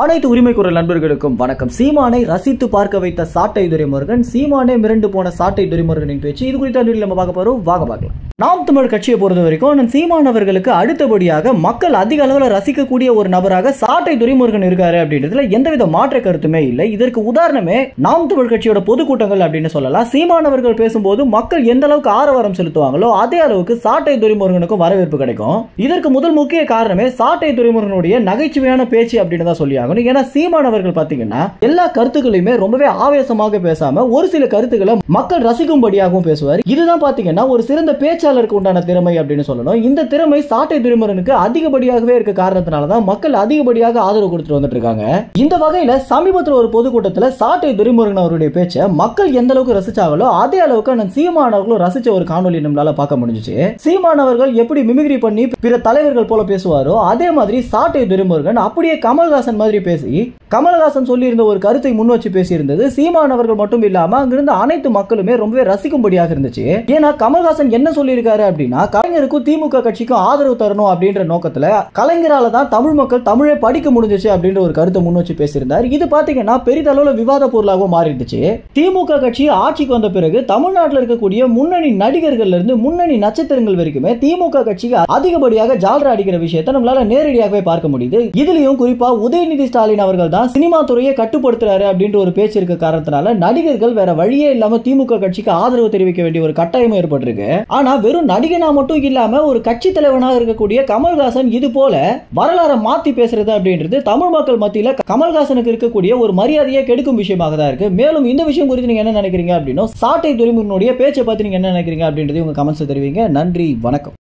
அனைத்து உரிமை குரல் நண்பர்களுக்கும் வணக்கம் சீமானை ரசித்து பார்க்க வைத்த சாட்டை துரைமுருகன் சீமானே மிரண்டு போன சாட்டை துரைமுருகனின் பேச்சு இது குறித்த வீடியோ நம்ம பார்க்க போறோம் வாங்க பார்க்கலாம் நாம் தமிழ் கட்சியை பொறுத்த வரைக்கும் அண்ணன் சீமான் அவர்களுக்கு அடுத்தபடியாக மக்கள் அதிக அளவில் ரசிக்கக்கூடிய ஒரு நபராக சாட்டை துரைமுருகன் இருக்காரு அப்படின்றதுல எந்தவித மாற்ற கருத்துமே இல்லை இதற்கு உதாரணமே நாம் தமிழ் கட்சியோட பொதுக்கூட்டங்கள் அப்படின்னு சொல்லலாம் சீமான் அவர்கள் பேசும்போது மக்கள் எந்த அளவுக்கு ஆரவாரம் செலுத்துவாங்களோ அதே அளவுக்கு சாட்டை துரைமுருகனுக்கும் வரவேற்பு கிடைக்கும் இதற்கு முதல் முக்கிய காரணமே சாட்டை துரைமுருகனுடைய நகைச்சுவையான பேச்சு அப்படின்னு தான் சொல்லி ஆகணும் ஏன்னா சீமான் அவர்கள் பாத்தீங்கன்னா எல்லா கருத்துக்களையுமே ரொம்பவே ஆவேசமாக பேசாம ஒரு சில கருத்துக்களை மக்கள் ரசிக்கும்படியாகவும் பேசுவார் இதுதான் பாத்தீங்கன்னா ஒரு சிறந்த பேச்சாளருக்கு உண்டான திறமை அப்படின்னு சொல்லணும் இந்த திறமை சாட்டை துரைமுருகனுக்கு அதிகப்படியாகவே இருக்க காரணத்தினால தான் மக்கள் அதிகப்படியாக ஆதரவு கொடுத்துட்டு வந்துட்டு இருக்காங்க இந்த வகையில சமீபத்தில் ஒரு பொதுக்கூட்டத்தில் சாட்டை துரைமுருகன் அவருடைய பேச்சை மக்கள் எந்த அளவுக்கு ரசிச்சாங்களோ அதே அளவுக்கு அண்ணன் சீமான் அவர்களும் ரசிச்ச ஒரு காணொலி நம்மளால பார்க்க முடிஞ்சுச்சு சீமான் அவர்கள் எப்படி மிமிக்ரி பண்ணி பிற தலைவர்கள் போல பேசுவாரோ அதே மாதிரி சாட்டை துரைமுருகன் அப்படியே கமல்ஹாசன் மாதிரி பேசி கமல்ஹாசன் சொல்லியிருந்த ஒரு கருத்தை முன் வச்சு பேசியிருந்தது சீமான் அவர்கள் மட்டும் இல்லாம அங்கிருந்த அனைத்து மக்களுமே ரொம்பவே ரசிக்கும்படியாக இருந்துச்சு ஏன்னா கமல்ஹாசன் என்ன சொல்லியிருக்காரு அப்படின்னா கலைஞருக்கும் திமுக கட்சிக்கும் ஆதரவு தரணும் அப்படின்ற நோக்கத்துல கலைஞரால தான் தமிழ் மக்கள் தமிழை படிக்க முடிஞ்சிச்சு அப்படின்ற ஒரு கருத்தை முன் வச்சு பேசியிருந்தார் இது பாத்தீங்கன்னா பெரிதளவுல விவாத பொருளாகவும் மாறிடுச்சு திமுக கட்சி ஆட்சிக்கு வந்த பிறகு தமிழ்நாட்டில் இருக்கக்கூடிய முன்னணி நடிகர்கள்ல இருந்து முன்னணி நட்சத்திரங்கள் வரைக்குமே திமுக கட்சிக்கு அதிகப்படியாக ஜால்ரா அடிக்கிற விஷயத்தை நம்மளால நேரடியாகவே பார்க்க முடியுது இதுலயும் குறிப்பா உதயநிதி ஸ்டாலின் அவர்கள் தான் சினிமா துறையை கட்டுப்படுத்துறாரு அப்படின்ற ஒரு பேச்சு இருக்க காரணத்தினால நடிகர்கள் வேற வழியே இல்லாம திமுக கட்சிக்கு ஆதரவு தெரிவிக்க வேண்டிய ஒரு கட்டாயம் ஏற்பட்டிருக்கு ஆனா வெறும் நடிகனா மட்டும் இல்லாம ஒரு கட்சி தலைவனாக இருக்கக்கூடிய கமல்ஹாசன் இது போல வரலாறை மாத்தி பேசுறது அப்படின்றது தமிழ் மக்கள் மத்தியில கமல்ஹாசனுக்கு இருக்கக்கூடிய ஒரு மரியாதையை கெடுக்கும் விஷயமாக தான் இருக்கு மேலும் இந்த விஷயம் குறித்து நீங்க என்ன நினைக்கிறீங்க அப்படின்னா சாட்டை துறைமுகனுடைய பேச்சை பத்தி நீங்க என்ன நினைக்கிறீங்க அப்படின்றது உங்க கமெண்ட்ஸ் தெரிவிங்க நன்றி வணக்கம்